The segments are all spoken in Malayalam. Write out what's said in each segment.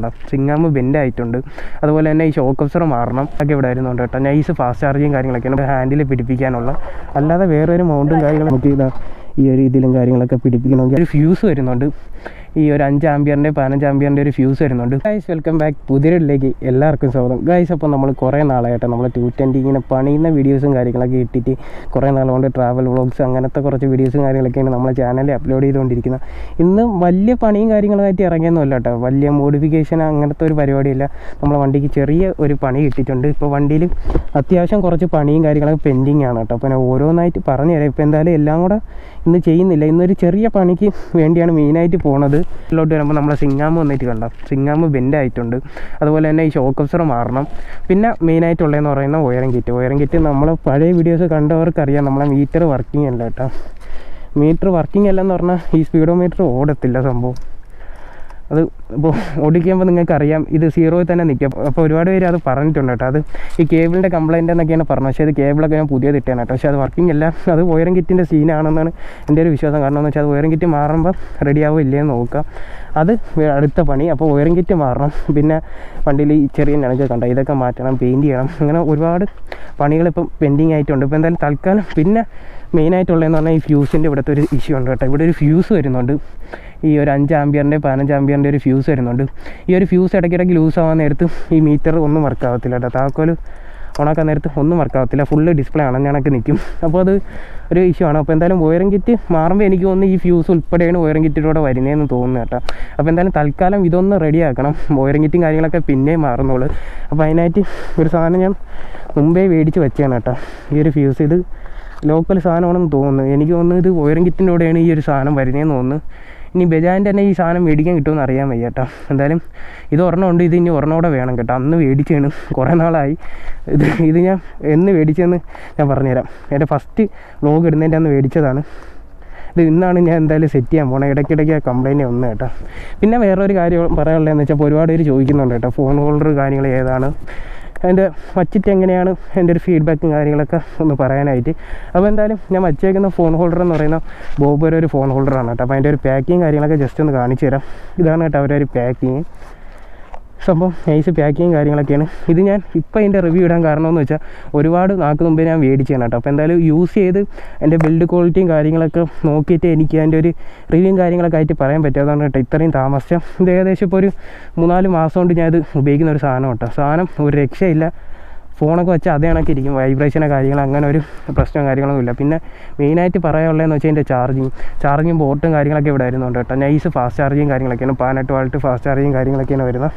കണ്ട സിങ്ങാമ്പ് ബെൻഡ് ആയിട്ടുണ്ട് അതുപോലെ തന്നെ ഈ ഷോക്ക് ഒബ്സർ മാറണം ഒക്കെ ഇവിടെ വരുന്നുണ്ട് കേട്ടോ നൈസ് ഫാസ്റ്റ് ചാർജിങ് കാര്യങ്ങളൊക്കെയാണ് ഹാൻഡിൽ പിടിപ്പിക്കാനുള്ള അല്ലാതെ വേറൊരു മൗണ്ടും കാര്യങ്ങളും നമുക്ക് ഇതാ ഈ ഒരു ഇതിലും കാര്യങ്ങളൊക്കെ പിടിപ്പിക്കണമെങ്കിൽ ഒരു ഫ്യൂസ് വരുന്നുണ്ട് ഈ ഒരു അഞ്ച് ആംബിയറിൻ്റെ പതിനഞ്ച് ആംബിയറിൻ്റെ ഒരു ഫ്യൂസ് വരുന്നുണ്ട് ഗൈസ് വെൽക്കം ബാക്ക് പുതിയതിലേക്ക് എല്ലാവർക്കും സ്വാഗതം ഗൈസ് അപ്പോൾ നമ്മൾ കുറേ നാളായിട്ട് നമ്മൾ ടു ട്വൻറ്റി ഇങ്ങനെ പണിയുന്ന വീഡിയോസും കാര്യങ്ങളൊക്കെ ഇട്ടിട്ട് കുറേ നാളുകൊണ്ട് ട്രാവൽ വ്ളോഗ്സ് അങ്ങനത്തെ കുറച്ച് വീഡിയോസും കാര്യങ്ങളൊക്കെയാണ് നമ്മളെ ചാനലിൽ അപ്ലോഡ് ചെയ്തുകൊണ്ടിരിക്കുന്നത് ഇന്ന് വലിയ പണിയും കാര്യങ്ങളായിട്ട് ഇറങ്ങിയൊന്നുമല്ല കേട്ടോ വലിയ മോഡിഫിക്കേഷൻ അങ്ങനത്തെ ഒരു പരിപാടിയില്ല നമ്മളെ വണ്ടിക്ക് ചെറിയ ഒരു പണി കിട്ടിയിട്ടുണ്ട് ഇപ്പോൾ വണ്ടിയിൽ അത്യാവശ്യം കുറച്ച് പണിയും കാര്യങ്ങളൊക്കെ പെൻഡിങ് ആണ് കേട്ടോ അപ്പോൾ ഞാൻ ഓരോന്നായിട്ട് പറഞ്ഞു തരാം ഇപ്പോൾ എന്തായാലും എല്ലാം കൂടെ ഇന്ന് ചെയ്യുന്നില്ല ഇന്നൊരു ചെറിയ പണിക്ക് വേണ്ടിയാണ് മെയിനായിട്ട് പോണത് ഇതിലോട്ട് വരുമ്പോൾ നമ്മളെ സിങ്ങാമ്പ് വന്നിട്ട് കണ്ട സിങ്ങാമ്പ് ബെൻഡ് ആയിട്ടുണ്ട് അതുപോലെ തന്നെ ഈ ഷോക്ക് ഒബ്സർ മാറണം പിന്നെ മെയിനായിട്ടുള്ളതെന്ന് പറയുന്ന വയറിംഗ് കിറ്റ് വയറിംഗ് കിറ്റ് നമ്മൾ പഴയ വീഡിയോസ് കണ്ടവർക്കറിയാം നമ്മളെ മീറ്റർ വർക്കിംഗ് അല്ല കേട്ടോ മീറ്റർ വർക്കിംഗ് അല്ലെന്ന് പറഞ്ഞാൽ ഈ സ്പീഡോമീറ്റർ ഓടത്തില്ല സംഭവം അത് ഇപ്പോൾ ഓടിക്കുമ്പോൾ നിങ്ങൾക്ക് അറിയാം ഇത് സീറോയിൽ തന്നെ നിൽക്കും അപ്പോൾ ഒരുപാട് പേര് അത് പറഞ്ഞിട്ടുണ്ട് കേട്ടോ അത് ഈ കേബിളിൻ്റെ കംപ്ലൈൻറ്റ് എന്നൊക്കെയാണ് പറഞ്ഞത് പക്ഷേ അത് കേബിളൊക്കെ ഞാൻ പുതിയത് ഇട്ടാണ് കേട്ടോ പക്ഷേ അത് വർക്കിംഗ് അല്ല അത് വയറിംഗ് കിറ്റിൻ്റെ സീനാണെന്നാണ് എൻ്റെ ഒരു വിശ്വാസം കാരണം എന്ന് വെച്ചാൽ അത് വയറിംഗ് കിറ്റ് മാറുമ്പോൾ റെഡി ആവോ ഇല്ലയെന്ന് നോക്കാം അത് വേ- അടുത്ത പണി അപ്പോൾ വയറിംഗ് കിറ്റ് മാറണം പിന്നെ വണ്ടിയിൽ ഈ ചെറിയ നനഞ്ഞ കണ്ട ഇതൊക്കെ മാറ്റണം പെയിൻറ്റ് ചെയ്യണം അങ്ങനെ ഒരുപാട് പണികളിപ്പം പെൻഡിങ് ആയിട്ടുണ്ട് ഇപ്പോൾ എന്തായാലും തൽക്കാലം പിന്നെ മെയിനായിട്ടുള്ളതെന്ന് പറഞ്ഞാൽ ഈ ഫ്യൂസിൻ്റെ ഇവിടുത്തെ ഒരു ഇഷ്യൂ ഉണ്ട് കേട്ടോ ഇവിടെ ഒരു ഫ്യൂസ് വരുന്നുണ്ട് ഈ ഒരു അഞ്ച് ആംബിയറിൻ്റെ പതിനഞ്ച് ആംബിയറിൻ്റെ ഒരു ഫ്യൂസ് വരുന്നുണ്ട് ഈ ഒരു ഫ്യൂസ് ഇടയ്ക്കിടയ്ക്ക് ലൂസ് ആവാൻ നേരത്ത് ഈ മീറ്റർ ഒന്നും വർക്ക് ആവത്തില്ല കേട്ടോ താക്കോൽ ഓണാക്കാൻ നേരത്ത് ഒന്നും വർക്ക് ആവത്തില്ല ഫുള്ള് ഡിസ്പ്ലേ ആണ് ഞാനൊക്കെ നിൽക്കും അപ്പോൾ അത് ഒരു ഇഷ്യൂ ആണ് അപ്പോൾ എന്തായാലും വയറിംഗ് കിറ്റ് മാറുമ്പോൾ എനിക്ക് തോന്നുന്നു ഈ ഫ്യൂസ് ഉൾപ്പെടെയാണ് വയറിംഗ് കിറ്റിലൂടെ വരുന്നതെന്ന് തോന്നുന്നു കേട്ടോ അപ്പോൾ എന്തായാലും തൽക്കാലം ഇതൊന്ന് റെഡി ആക്കണം വയറിംഗ് കിറ്റും കാര്യങ്ങളൊക്കെ പിന്നെയും മാറുന്നുള്ളൂ അപ്പോൾ അതിനായിട്ട് ഒരു സാധനം ഞാൻ മുമ്പേ മേടിച്ച് വെച്ചാണ് കേട്ടോ ഈ ഒരു ഫ്യൂസ് ഇത് ലോക്കൽ സാധനമാണെന്ന് തോന്നുന്നു എനിക്ക് തോന്നുന്നു ഇത് വയറിംഗ് കിറ്റിൻ്റെ കൂടെയാണ് ഈ ഒരു സാധനം വരുന്നതെന്ന് തോന്നുന്നു ഇനി ബജാജിൻ്റെ തന്നെ ഈ സാധനം മേടിക്കാൻ കിട്ടുമെന്ന് അറിയാൻ വയ്യ കേട്ടോ എന്തായാലും ഇത് ഒരെണ്ണം ഉണ്ട് ഇത് ഇനി ഒരെണ്ണം കൂടെ വേണം കേട്ടോ അന്ന് മേടിച്ചാണ് കുറേ നാളായി ഇത് ഇത് ഞാൻ എന്ന് മേടിച്ചതെന്ന് ഞാൻ പറഞ്ഞുതരാം എൻ്റെ ഫസ്റ്റ് വ്ലോഗ് ഇടുന്നതിൻ്റെ അന്ന് മേടിച്ചതാണ് ഇത് ഇന്നാണ് ഞാൻ എന്തായാലും സെറ്റ് ചെയ്യാൻ പോണത് ഇടയ്ക്കിടയ്ക്ക് കംപ്ലൈൻറ്റ് വന്നു കേട്ടോ പിന്നെ വേറൊരു കാര്യം പറയാനുള്ളതെന്ന് വെച്ചാൽ ഒരുപാട് പേര് ചോദിക്കുന്നുണ്ട് കേട്ടോ ഫോൺ ഹോൾഡർ കാര്യങ്ങൾ ഏതാണ് അതിൻ്റെ വച്ചിട്ട് എങ്ങനെയാണ് എൻ്റെ ഒരു ഫീഡ്ബാക്കും കാര്യങ്ങളൊക്കെ ഒന്ന് പറയാനായിട്ട് അപ്പോൾ എന്തായാലും ഞാൻ വച്ചേക്കുന്ന ഫോൺ ഹോൾഡർ എന്ന് പറയുന്ന ബോബോയുടെ ഒരു ഫോൺ ഹോൾഡറാണ് കേട്ടോ അപ്പോൾ അതിൻ്റെ ഒരു പാക്കിങ് കാര്യങ്ങളൊക്കെ ജസ്റ്റ് ഒന്ന് കാണിച്ചു തരാം ഇതാണ് കേട്ടോ അവരുടെ ഒരു പാക്കിങ് സംഭവം നൈസ് പാക്കിങ് കാര്യങ്ങളൊക്കെയാണ് ഇത് ഞാൻ ഇപ്പോൾ അതിൻ്റെ റിവ്യൂ ഇടാൻ കാരണം എന്ന് വെച്ചാൽ ഒരുപാട് നാൾക്ക് മുമ്പേ ഞാൻ മേടിച്ചാണ് കേട്ടോ അപ്പോൾ എന്തായാലും യൂസ് ചെയ്ത് എൻ്റെ ബിൽഡ് ക്വാളിറ്റിയും കാര്യങ്ങളൊക്കെ നോക്കിയിട്ട് എനിക്ക് അതിൻ്റെ ഒരു റിവ്യൂയും കാര്യങ്ങളൊക്കെ ആയിട്ട് പറയാൻ പറ്റാത്തതാണ് കേട്ടോ ഇത്രയും താമസിച്ച ഇത് ഏകദേശം ഇപ്പോൾ ഒരു മൂന്നാല് മാസം കൊണ്ട് ഞാൻ ഇത് ഉപയോഗിക്കുന്ന ഒരു സാധനം കേട്ടോ സാധനം ഒരു രക്ഷയില്ല ഫോണൊക്കെ വെച്ചാൽ അതേ കണക്ക് ഇരിക്കും വൈബ്രേഷനോ കാര്യങ്ങൾ അങ്ങനെ ഒരു പ്രശ്നമോ കാര്യങ്ങളൊന്നും ഇല്ല പിന്നെ മെയിനായിട്ട് പറയാനുള്ളതെന്ന് വെച്ചാൽ എൻ്റെ ചാർജിങ് ചാർജിങ് പോർട്ടും കാര്യങ്ങളൊക്കെ ഇവിടെ വരുന്നുണ്ട് കേട്ടോ നൈസ് ഫാസ്റ്റ് ചാർജിങ് കാര്യങ്ങളൊക്കെയാണ് പതിനെട്ട് വാൾട്ട് ഫാസ്റ്റ് ചാർജിങ് കാര്യങ്ങളൊക്കെയാണ് വരുന്നത്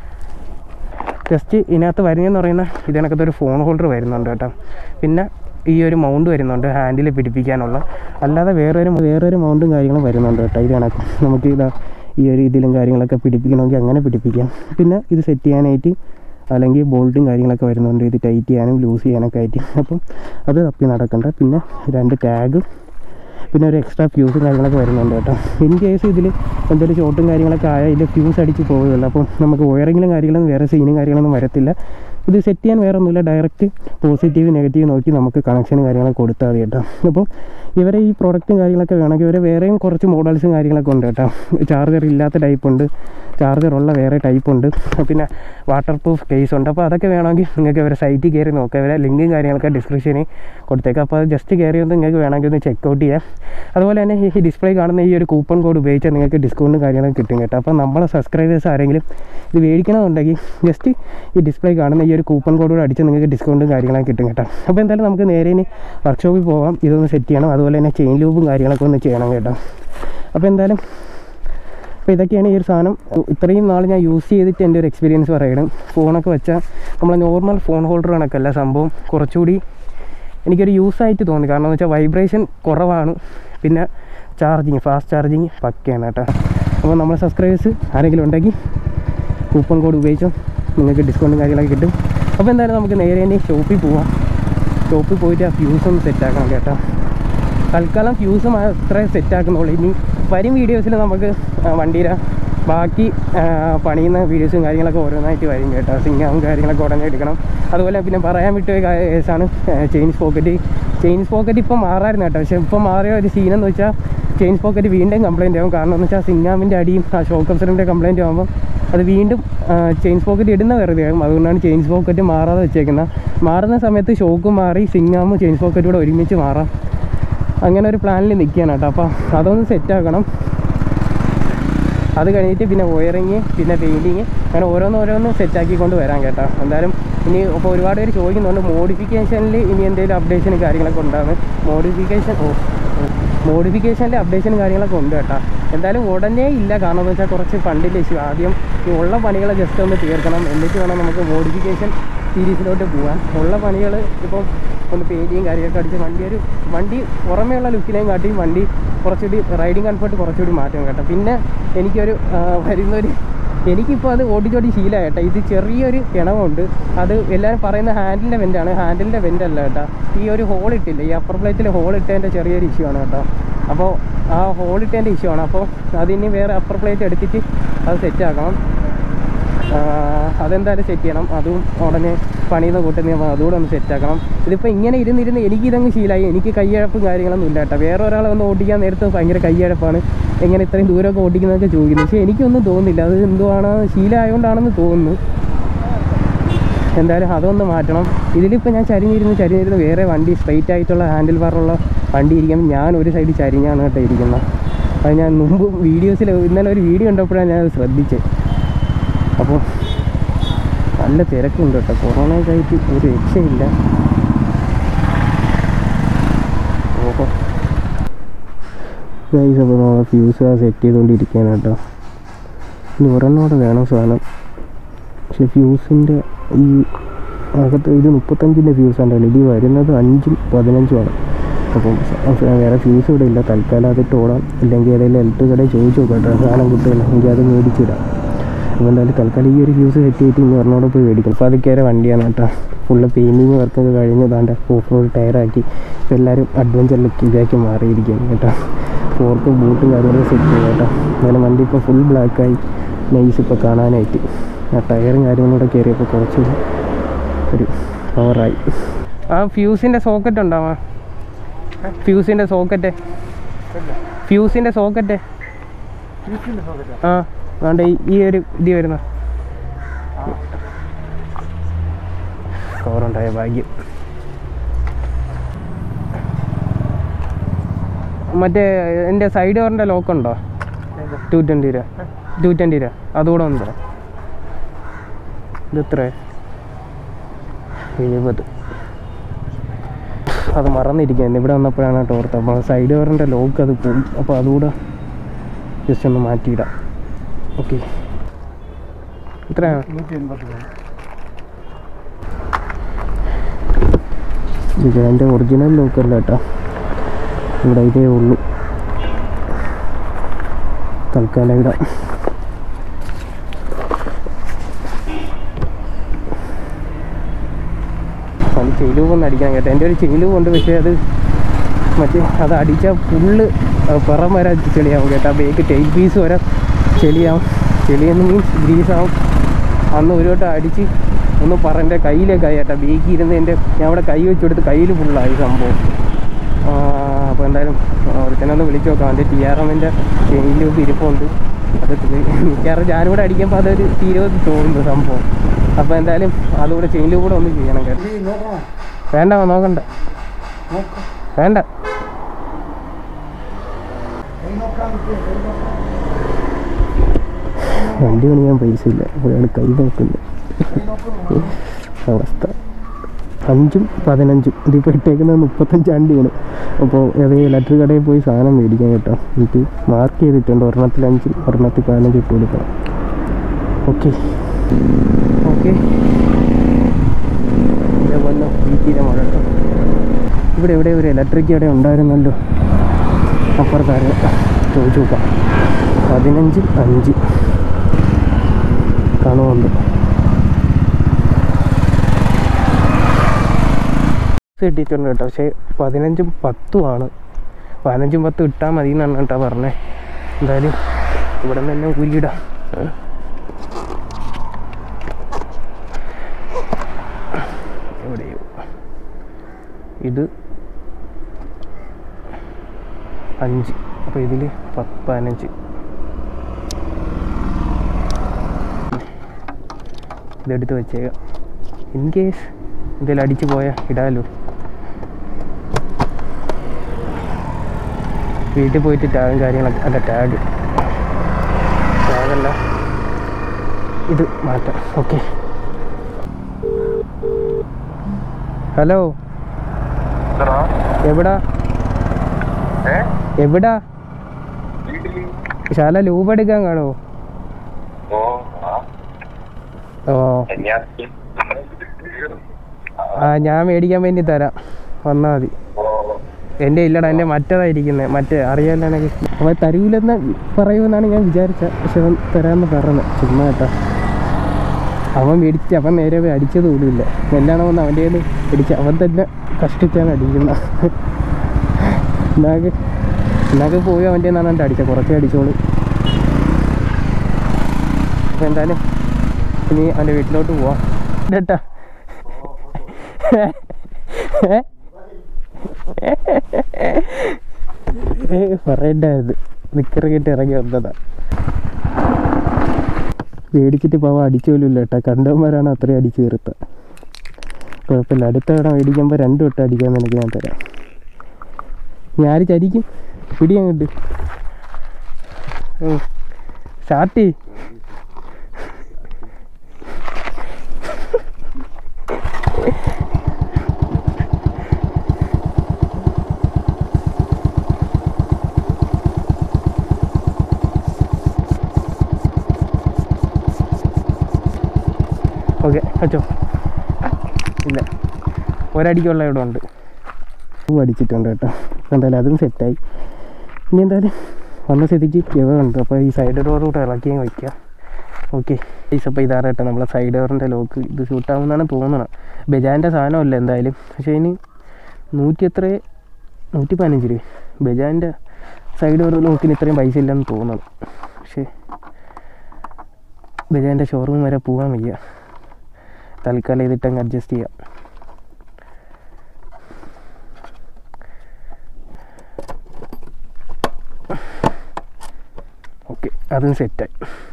ജസ്റ്റ് ഇതിനകത്ത് വരുന്നതെന്ന് പറയുന്ന ഇതിനകത്ത് ഒരു ഫോൺ ഹോൾഡർ വരുന്നുണ്ട് കേട്ടോ പിന്നെ ഈ ഒരു മൗണ്ട് വരുന്നുണ്ട് ഹാൻഡിൽ പിടിപ്പിക്കാനുള്ള അല്ലാതെ വേറൊരു വേറൊരു മൗണ്ടും കാര്യങ്ങളും വരുന്നുണ്ട് കേട്ടോ ഇത് കണക്ക് നമുക്ക് ഇതാ ഈ ഒരു ഇതിലും കാര്യങ്ങളൊക്കെ പിടിപ്പിക്കണമെങ്കിൽ അങ്ങനെ പിടിപ്പിക്കാം പിന്നെ ഇത് സെറ്റ് ചെയ്യാനായിട്ട് അല്ലെങ്കിൽ ബോൾട്ടും കാര്യങ്ങളൊക്കെ വരുന്നുണ്ട് ഇത് ടൈറ്റ് ചെയ്യാനും ലൂസ് ചെയ്യാനൊക്കെ ആയിട്ട് അപ്പം അത് തപ്പി നടക്കണ്ട പിന്നെ രണ്ട് ടാഗ് പിന്നെ ഒരു എക്സ്ട്രാ ഫ്യൂസും കാര്യങ്ങളൊക്കെ വരുന്നുണ്ട് കേട്ടോ ഇൻ കേസ് ഇതിൽ എന്തെങ്കിലും ഷോട്ടും കാര്യങ്ങളൊക്കെ ആയാൽ ഇതിൽ ഫ്യൂസ് അടിച്ച് പോവുകയുള്ളൂ അപ്പം നമുക്ക് വയറിങ്ങിലും കാര്യങ്ങളും വേറെ സീനും കാര്യങ്ങളൊന്നും വരത്തില്ല ഇത് സെറ്റ് ചെയ്യാൻ വേറെ ഒന്നുമില്ല ഡയറക്റ്റ് പോസിറ്റീവ് നെഗറ്റീവ് നോക്കി നമുക്ക് കണക്ഷനും കാര്യങ്ങളൊക്കെ കൊടുത്താൽ മതി കേട്ടോ അപ്പോൾ ഇവരെ ഈ പ്രോഡക്റ്റും കാര്യങ്ങളൊക്കെ വേണമെങ്കിൽ ഇവരെ വേറെയും കുറച്ച് മോഡൽസും കാര്യങ്ങളൊക്കെ ഉണ്ട് കേട്ടോ ചാർജർ ഇല്ലാത്ത ടൈപ്പ് ഉണ്ട് ചാർജർ ഉള്ള വേറെ ടൈപ്പ് ഉണ്ട് പിന്നെ വാട്ടർ പ്രൂഫ് കേസ് ഉണ്ട് അപ്പോൾ അതൊക്കെ വേണമെങ്കിൽ നിങ്ങൾക്ക് ഇവരെ സൈറ്റിൽ കയറി നോക്കാം ഇവരെ ലിങ്കും കാര്യങ്ങളൊക്കെ ഡിസ്ക്രിപ്ഷനിൽ കൊടുത്തേക്കാം അപ്പോൾ അത് ജസ്റ്റ് കയറി ഒന്ന് നിങ്ങൾക്ക് വേണമെങ്കിൽ ഒന്ന് ചെക്ക് ഔട്ട് ചെയ്യാം അതുപോലെ തന്നെ ഈ ഡിസ്പ്ലേ കാണുന്ന ഈ ഒരു കൂപ്പൺ കോഡ് ഉപയോഗിച്ചാൽ നിങ്ങൾക്ക് ഡിസ്കൗണ്ടും കാര്യങ്ങളൊക്കെ കിട്ടും കേട്ടോ അപ്പോൾ നമ്മളെ സബ്സ്ക്രൈബേഴ്സ് ആരെങ്കിലും ഇത് മേടിക്കണമെന്നുണ്ടെങ്കിൽ ജസ്റ്റ് ഈ ഡിസ്പ്ലേ കാണുന്ന ഈ ഒരു കൂപ്പൺ കോഡ് കൂടെ അടിച്ച് നിങ്ങൾക്ക് ഡിസ്കൗണ്ടും കാര്യങ്ങളൊക്കെ കിട്ടും കേട്ടോ അപ്പോൾ എന്തായാലും നമുക്ക് നേരെ ഇനി വർക്ക്ഷോപ്പിൽ പോകാം ഇതൊന്ന് സെറ്റ് ചെയ്യണം അതുപോലെ തന്നെ ചെയിൻ ലൂബും കാര്യങ്ങളൊക്കെ ഒന്ന് ചെയ്യണം കേട്ടോ അപ്പോൾ എന്തായാലും അപ്പോൾ ഇതൊക്കെയാണ് ഈ ഒരു സാധനം ഇത്രയും നാൾ ഞാൻ യൂസ് ചെയ്തിട്ട് എൻ്റെ ഒരു എക്സ്പീരിയൻസ് പറയണം ഫോണൊക്കെ വെച്ചാൽ നമ്മളെ നോർമൽ ഫോൺ ഹോൾഡർ കണക്കല്ല സംഭവം കുറച്ചുകൂടി എനിക്കൊരു യൂസ് ആയിട്ട് തോന്നി കാരണം എന്ന് വെച്ചാൽ വൈബ്രേഷൻ കുറവാണ് പിന്നെ ചാർജിങ് ഫാസ്റ്റ് ചാർജിങ് പക്കയാണ് കേട്ടോ അപ്പോൾ നമ്മളെ സബ്സ്ക്രൈബേഴ്സ് ആരെങ്കിലും ഉണ്ടെങ്കിൽ കൂപ്പൺ കോഡ് ഉപയോഗിച്ചോ നിങ്ങൾക്ക് ഡിസ്കൗണ്ടും കാര്യങ്ങളൊക്കെ കിട്ടും അപ്പോൾ എന്തായാലും നമുക്ക് നേരെ തന്നെ ഷോപ്പിൽ പോവാം ഷോപ്പിൽ പോയിട്ട് ആ ഫ്യൂസ് ഒന്ന് സെറ്റ് ആക്കണം കേട്ടോ തൽക്കാലം ഫ്യൂസ് മാത്രമേ സെറ്റ് ആക്കുന്നുള്ളൂ ഇനി വരും വീഡിയോസിൽ നമുക്ക് ആ, വണ്ടിയുടെ ബാക്കി ആ, പണിയുന്ന വീഡിയോസും കാര്യങ്ങളൊക്കെ ഓരോന്നായിട്ട് വരും കേട്ടോ സിംഗാവും കാര്യങ്ങളൊക്കെ ഉടനെ എടുക്കണം അതുപോലെ പിന്നെ പറയാൻ വിട്ടുപോയ കാ- കേസാണ് ചെയിൻസ് പോക്കറ്റ് ചെയിൻസ് പോക്കറ്റ് ഇപ്പം മാറായിരുന്നു കേട്ടോ പക്ഷേ ഇപ്പം മാറിയ ഒരു സീനെന്ന് വെച്ചാൽ ചെയിൻസ് പോക്കറ്റ് വീണ്ടും കംപ്ലൈൻറ്റ് ആവും കാരണം എന്ന് വെച്ചാൽ സിംഗാമിൻ്റെ അടിയും ആ ഷോക്ക് അബ്സറിൻ്റെ കംപ്ലൈൻറ്റ് ആകുമ്പോൾ അത് വീണ്ടും ചെയിൻ പോക്കറ്റ് ഇടുന്ന വെറുതെ ആകും അതുകൊണ്ടാണ് ചെയിൻ പോക്കറ്റ് മാറാതെ വെച്ചേക്കുന്നത് മാറുന്ന സമയത്ത് ഷോക്ക് മാറി സിങ്ങാമും ചെയിൻ പോക്കറ്റും കൂടെ ഒരുമിച്ച് മാറാം അങ്ങനെ ഒരു പ്ലാനിൽ നിൽക്കുകയാണ് കേട്ടോ അപ്പോൾ അതൊന്ന് സെറ്റാക്കണം അത് കഴിഞ്ഞിട്ട് പിന്നെ വയറിങ് പിന്നെ പെയിൻറ്റിങ് അങ്ങനെ ഓരോന്ന് ഓരോന്ന് സെറ്റാക്കിക്കൊണ്ട് വരാം കേട്ടോ എന്തായാലും ഇനി ഇപ്പോൾ ഒരുപാട് പേര് ചോദിക്കുന്നുണ്ട് മോഡിഫിക്കേഷനിൽ ഇനി എന്തെങ്കിലും അപ്ഡേഷനും കാര്യങ്ങളൊക്കെ ഉണ്ടാകും മോഡിഫിക്കേഷൻ ഓ മോഡിഫിക്കേഷൻ്റെ അപ്ഡേഷനും കാര്യങ്ങളൊക്കെ ഉണ്ട് കേട്ടോ എന്തായാലും ഉടനെ ഇല്ല കാരണം എന്ന് വെച്ചാൽ കുറച്ച് ഫണ്ടിൻ്റെ ഇഷ്യൂ ആദ്യം ഈ ഉള്ള പണികൾ ജസ്റ്റ് ഒന്ന് തീർക്കണം എന്നിട്ട് വേണം നമുക്ക് മോഡിഫിക്കേഷൻ സീരീസിലോട്ട് പോകാൻ ഉള്ള പണികൾ ഇപ്പം ഒന്ന് പെയിൻറ്റിങ് കാര്യമൊക്കെ അടിച്ച് വണ്ടി ഒരു വണ്ടി പുറമേയുള്ള ലുക്കിനെയും കാട്ടി വണ്ടി കുറച്ചുകൂടി റൈഡിങ് കംഫർട്ട് കുറച്ചുകൂടി മാറ്റം കേട്ടോ പിന്നെ എനിക്കൊരു ആ, വരുന്നൊരു എനിക്കിപ്പോൾ അത് ഓടിച്ചോടി ശീലമായി കേട്ടോ ഇത് ചെറിയൊരു കിണവുണ്ട് അത് എല്ലാവരും പറയുന്ന ഹാൻഡിലിൻ്റെ വെൻ്റാണ് ഹാൻഡിലിൻ്റെ വെൻ്റ് അല്ല കേട്ടോ ഈ ഒരു ഹോൾ ഇട്ടില്ല ഈ അപ്പർ പ്ലേറ്റിൽ ഹോൾ ഇട്ടതിൻ്റെ ചെറിയൊരു ഇഷ്യൂ ആണ് കേട്ടോ അപ്പോൾ ആ ഹോൾ ഇട്ടതിൻ്റെ ഇഷ്യൂ ആണ് അപ്പോൾ അതിനി വേറെ അപ്പർ പ്ലേറ്റ് എടുത്തിട്ട് അത് സെറ്റ് ആക്കണം ആ, അതെന്തായാലും സെറ്റ് ചെയ്യണം അതും ഉടനെ പണിയുന്ന കൂട്ടുന്ന അപ്പോൾ അതുകൂടെ ഒന്ന് സെറ്റ് ആക്കണം ഇതിപ്പോൾ ഇങ്ങനെ ഇരുന്നിരുന്ന് എനിക്ക് ഇതങ്ങ് ശീലമായി എനിക്ക് കയ്യഴപ്പും കാര്യങ്ങളൊന്നും ഇല്ല കേട്ടോ വേറെ ഒരാളെ വന്ന് ഓടിക്കാൻ നേരത്ത് ഭയങ്കര കയ്യഴപ്പാണ് എങ്ങനെ ഇത്രയും ദൂരമൊക്കെ ഓടിക്കുന്നതൊക്കെ ചോദിക്കുന്നു പക്ഷേ എനിക്കൊന്നും തോന്നുന്നില്ല അത് എന്തുവാണ് ശീലമായതുകൊണ്ടാണെന്ന് തോന്നുന്നു എന്തായാലും അതൊന്ന് മാറ്റണം ഇതിലിപ്പോൾ ഞാൻ ചരിഞ്ഞിരുന്ന് ചരിഞ്ഞിരുന്ന് വേറെ വണ്ടി സ്ട്രെയിറ്റ് ആയിട്ടുള്ള ഹാൻഡിൽ ബാറുള്ള വണ്ടി ഇരിക്കുമ്പോൾ ഞാൻ ഒരു സൈഡ് ചരിഞ്ഞാണ് കേട്ടോ ഇരിക്കുന്നത് അത് ഞാൻ മുമ്പ് വീഡിയോസിൽ ഇന്നലെ ഒരു വീഡിയോ കണ്ടപ്പോഴാണ് ഞാൻ ശ്രദ്ധിച്ചത് അപ്പോൾ നല്ല തിരക്കുണ്ട് കേട്ടോ കൊറോണയൊക്കെ ആയിട്ട് ഒരു രക്ഷയില്ല ഓഹോ ഗൈസ് അപ്പോൾ നമ്മൾ ഫ്യൂസ് സെറ്റ് ചെയ്തുകൊണ്ടിരിക്കുകയാണ് കേട്ടോ ഇനി ഒരെണ്ണോടെ വേണം സാധനം പക്ഷെ ഫ്യൂസിൻ്റെ ഈ അകത്ത് ഇത് മുപ്പത്തഞ്ചിൻ്റെ ഫ്യൂസ് ഉണ്ടല്ലോ ഇത് വരുന്നത് അഞ്ചും പതിനഞ്ചുമാണ് അപ്പം സ- വേറെ ഫ്യൂസ് ഇവിടെ ഇല്ല തൽക്കാലം അതിട്ട് ഓടാം ഇല്ലെങ്കിൽ ഏതെങ്കിലും ഇലക്ട്രിക് കടയിൽ ചോദിച്ചു നോക്കാം കേട്ടോ സാധനം കിട്ടില്ല എങ്കിൽ അത് മേടിച്ചിടാം അപ്പോൾ എന്തായാലും തൽക്കാലം ഈ ഒരു ഫ്യൂസ് സെറ്റ് ചെയ്തിട്ട് ഇനി ഒരെണ്ണോടെ പോയി മേടിക്കും അപ്പോൾ അതൊക്കെ വണ്ടിയാണ് കേട്ടോ ഫുള്ള് പെയിൻറ്റിങ് വർക്കൊക്കെ കഴിഞ്ഞ് താണ്ട് ഓഫ് റോഡ് ടയറാക്കി ഇപ്പോൾ എല്ലാവരും അഡ്വഞ്ചർ ലുക്ക് ഇതാക്കി മാറിയിരിക്കുകയാണ് കേട്ടോ ഫോർക്കും ബൂട്ടും കാര്യങ്ങളൊക്കെ സെറ്റ് ചെയ്തു കേട്ടോ അങ്ങനെ വണ്ടി ഇപ്പോൾ ഫുൾ ബ്ലാക്കായി നൈസ് ഇപ്പോൾ കാണാനായിട്ട് ആ ടയറും കാര്യങ്ങളൂടെ കയറിയപ്പോൾ കുറച്ച് ഒരു പവറായി ആ ഫ്യൂസിൻ്റെ സോക്കറ്റ് ഉണ്ടാവാ ഫ്യൂസിൻ്റെ സോക്കറ്റ് ഫ്യൂസിൻ്റെ സോക്കറ്റ് ആ വേണ്ട ഈ ഒരു ഇത് വരുന്ന കവറുണ്ടായ ഭാഗ്യം മറ്റേ എൻ്റെ സൈഡ് കവറിൻ്റെ ലോക്ക് ഉണ്ടോ ടു ട്വൻറ്റി രൂപ ടു ട്വൻറ്റി രൂപ അതുകൂടെ ഉണ്ടോ ഇത് എത്ര എഴുപത് അത് മറന്നിരിക്കുകയായിരുന്നു ഇവിടെ വന്നപ്പോഴാണ് കേട്ടോ ഓർത്തത് അപ്പോൾ സൈഡ് കവറിൻ്റെ ലോക്ക് അത് പോയി അപ്പോൾ അതുകൂടെ ജസ്റ്റ് ഒന്ന് മാറ്റിയിടാം ഓക്കെ എത്രയാണ് നൂറ്റി എൺപത് രൂപ ഇത് എൻ്റെ ഒറിജിനൽ ലോക്കല്ല കേട്ടോ ഇവിടെ ഇതേ ഉള്ളൂ തൽക്കാലം ഇടാം അത് ചെയിലൂവൊന്ന് അടിക്കണം കേട്ടോ എൻ്റെ ഒരു ചെയിലൂവ് ഉണ്ട് പക്ഷേ അത് മറ്റേ അത് അടിച്ചാൽ ഫുള്ള് പിറം വരെ ചെളിയാവും കേട്ടോ ബേക്ക് ടെയിൽ പീസ് വരെ ചെളിയാവും ചെളിയെന്ന് മീൻസ് ഗ്രീസാവും അന്ന് ഒരു വട്ടം അടിച്ച് ഒന്ന് പറൻ്റെ കയ്യിലേക്കായി കേട്ടോ ബേക്ക് ഇരുന്ന് എൻ്റെ ഞാൻ അവിടെ കൈ വെച്ച് കൊടുത്ത് കയ്യിൽ ഫുള്ളായി സംഭവം അപ്പോൾ എന്തായാലും ഒരുത്തനൊന്ന് വിളിച്ച് നോക്കാം എൻ്റെ ടി ആർ എമ്മിൻ്റെ ചെയിലൂപ്പ് ഇരിപ്പുണ്ട് അത് മിക്കവാറും ഞാനിവിടെ അടിക്കുമ്പോൾ അതൊരു തീരുവത് തോന്നുന്നു സംഭവം അപ്പോൾ എന്തായാലും അതുകൂടെ ചെയിലും കൂടെ ഒന്ന് ചെയ്യണം കേട്ടോ ഈ നോക്കണം വേണ്ട നോക്കണ്ട നോക്കാം വേണ്ട കൈ നോക്കാൻ പറ്റുമോ? കൈ നോക്കാം. വണ്ടി പണിയാൻ പൈസ ഇല്ല ഒരാൾ കൈ നോക്കുന്നു കൈ നോക്കണം. അവസ്ഥ അഞ്ചും പതിനഞ്ചും ഇതിപ്പോൾ ഇട്ടേക്കുന്നത് മുപ്പത്തഞ്ച് വണ്ടിയാണ് അപ്പോൾ ഏതേ ഇലക്ട്രിക് കടയിൽ പോയി സാധനം മേടിക്കാൻ കേട്ടോ എനിക്ക് മാർക്ക് ചെയ്തിട്ടുണ്ട് ഒരെണ്ണത്തിൽ അഞ്ചും ഒരെണ്ണത്തിൽ പതിനഞ്ച് ഇട്ട് കൊടുക്കണം ഓക്കെ ഓക്കെ ഇതേപോലെ വീട്ടിലെ മഴ കേട്ടോ ഇവിടെ എവിടെ ഒരു ഇലക്ട്രിക് കട ഉണ്ടായിരുന്നല്ലോ അപ്പുറത്താരും ചോദിച്ചു നോക്കാം പതിനഞ്ച് അഞ്ച് കാണുമുണ്ട് കിട്ടിയിട്ടുണ്ട് കേട്ടോ പക്ഷേ പതിനഞ്ചും പത്തുമാണ് പതിനഞ്ചും പത്തും ഇട്ടാൽ മതി എന്നാണ് കേട്ടോ പറഞ്ഞത് എന്തായാലും ഇവിടെ നിന്ന് തന്നെ ഊരിയിടാം ഏ? എവിടെയോ ഇത് അഞ്ച് അപ്പോൾ ഇതിൽ പത്ത് പതിനഞ്ച് ഇതെടുത്ത് വെച്ചേക്കാം ഇൻ കേസ് എന്തെങ്കിലും അടിച്ചു പോയാൽ ഇടാലോ വീട്ടിൽ പോയിട്ട് ടാഗും കാര്യങ്ങളൊക്കെ അല്ല ടാഗ് ടാഗല്ല ഇത് മാറ്റാം ഓക്കെ ഹലോ എവിടാ എവിടാ ശാല ലൂബ് എടുക്കാൻ കാണുമോ ഓ ആ ഞാൻ മേടിക്കാൻ വേണ്ടി തരാം വന്നാൽ മതി എൻ്റെ ഇല്ലടാ എൻ്റെ മറ്റേതായിരിക്കുന്നത് മറ്റേ അറിയാലോ എനിക്ക് അവൻ തരൂലെന്ന് പറയുമെന്നാണ് ഞാൻ വിചാരിച്ചത് പക്ഷെ അവൻ തരാമെന്ന് പറഞ്ഞത് ചുമ്മാ കേട്ടോ അവൻ മേടിച്ച് അവൻ നേരെ പോയി അടിച്ചത് പോലുമില്ല എല്ലാണോ വന്ന് അവൻ്റെ കയ്യിൽ പിടിച്ച് അവൻ തന്നെ കഷ്ടിച്ചാണ് അടിക്കുന്നത് എന്നാക്ക് എന്നാക്ക് പോയി അവൻ്റെ നിന്നാണ് എൻ്റെ അടിച്ചത് കുറച്ചേ അടിച്ചോളൂ അപ്പോൾ എന്തായാലും ഇനി അവൻ്റെ വീട്ടിലോട്ട് പോവാം കേട്ടാ പറയണ്ടായത് നിക്കറങ്ങിട്ട് ഇറങ്ങി വന്നതാ മേടിച്ചിട്ട് പാവ അടിച്ചു പോലും ഇല്ല കേട്ടോ കണ്ടവന്മാരാണ് അത്രയും അടിച്ചു തീർത്ത കുഴപ്പമില്ല അടുത്ത തവണ മേടിക്കുമ്പോൾ രണ്ട് വട്ടം അടിക്കാൻ നിനക്ക് ഞാൻ തരാം ഞാൻ ചരിക്കും പിടി അങ്ങോട്ട് സ്റ്റാർട്ട് ചെയ് ഓക്കെ അച്ചോ ഇല്ല ഒരടിക്കുള്ള ഇവിടെ ഉണ്ട് പൂ അടിച്ചിട്ടുണ്ട് കേട്ടോ എന്തായാലും അതും സെറ്റായി ഇനി എന്തായാലും വന്ന സ്ഥിതിക്ക് ഇവ ഉണ്ട് അപ്പോൾ ഈ സൈഡ് ഡോർ കൂടെ ഇളക്കി അങ്ങ് വയ്ക്കുക ഓക്കെ ഈസ് അപ്പോൾ ഇതാറ് കേട്ടോ നമ്മളെ സൈഡ് ഡോറിൻ്റെ ലോക്ക് ഇത് ഷൂട്ടാവുമെന്നാണ് തോന്നുന്നത് ബജാൻ്റെ സാധനമല്ല എന്തായാലും പക്ഷേ ഇനി നൂറ്റി എത്ര നൂറ്റി പതിനഞ്ച് രൂപ ബജാൻ്റെ സൈഡ് ഡോർ ലോക്കിന് ഇത്രയും പൈസ ഇല്ലെന്ന് തോന്നുന്നു പക്ഷേ ബജാൻ്റെ ഷോറൂം വരെ പോകാൻ വയ്യ തൽക്കാലം ഇതിട്ടങ്ങ് അഡ്ജസ്റ്റ് ചെയ്യാം ഓക്കെ അതും സെറ്റായി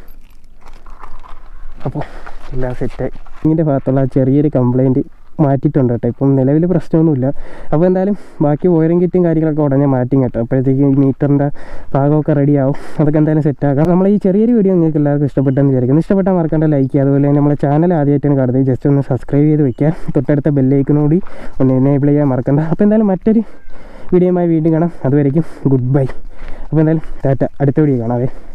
അപ്പോൾ എല്ലാം സെറ്റായി ഇതിൻ്റെ ഭാഗത്തുള്ള ആ ചെറിയൊരു കംപ്ലൈൻറ്റ് മാറ്റിയിട്ടുണ്ട് കേട്ടോ ഇപ്പം നിലവിൽ പ്രശ്നമൊന്നുമില്ല അപ്പോൾ എന്തായാലും ബാക്കി വയറിംഗ് കിറ്റും കാര്യങ്ങളൊക്കെ ഉടനെ മാറ്റും കേട്ടോ അപ്പോഴത്തേക്ക് ഈ മീറ്ററിൻ്റെ ഭാഗമൊക്കെ റെഡി ആവും അതൊക്കെ എന്തായാലും സെറ്റാക്കാം നമ്മൾ ഈ ചെറിയൊരു വീഡിയോ നിങ്ങൾക്ക് എല്ലാവർക്കും ഇഷ്ടപ്പെട്ടെന്ന് വിചാരിക്കുന്നു ഇഷ്ടപ്പെട്ടാൽ മറക്കേണ്ട ലൈക്ക് ചെയ്യുക അതുപോലെ തന്നെ നമ്മളെ ചാനൽ ആദ്യമായിട്ടാണ് കാണുന്നത് ജസ്റ്റ് ഒന്ന് സബ്സ്ക്രൈബ് ചെയ്ത് വെക്കുക തൊട്ടടുത്ത ബെല്ലൈക്കനോടി ഒന്ന് എനേബിൾ ചെയ്യാൻ മറക്കണ്ട അപ്പോൾ എന്തായാലും മറ്റൊരു വീഡിയോയുമായി വീണ്ടും കാണാം അതുവരേക്കും ഗുഡ് ബൈ അപ്പോൾ എന്തായാലും ടാറ്റ അടുത്ത വീഡിയോ കാണാവേ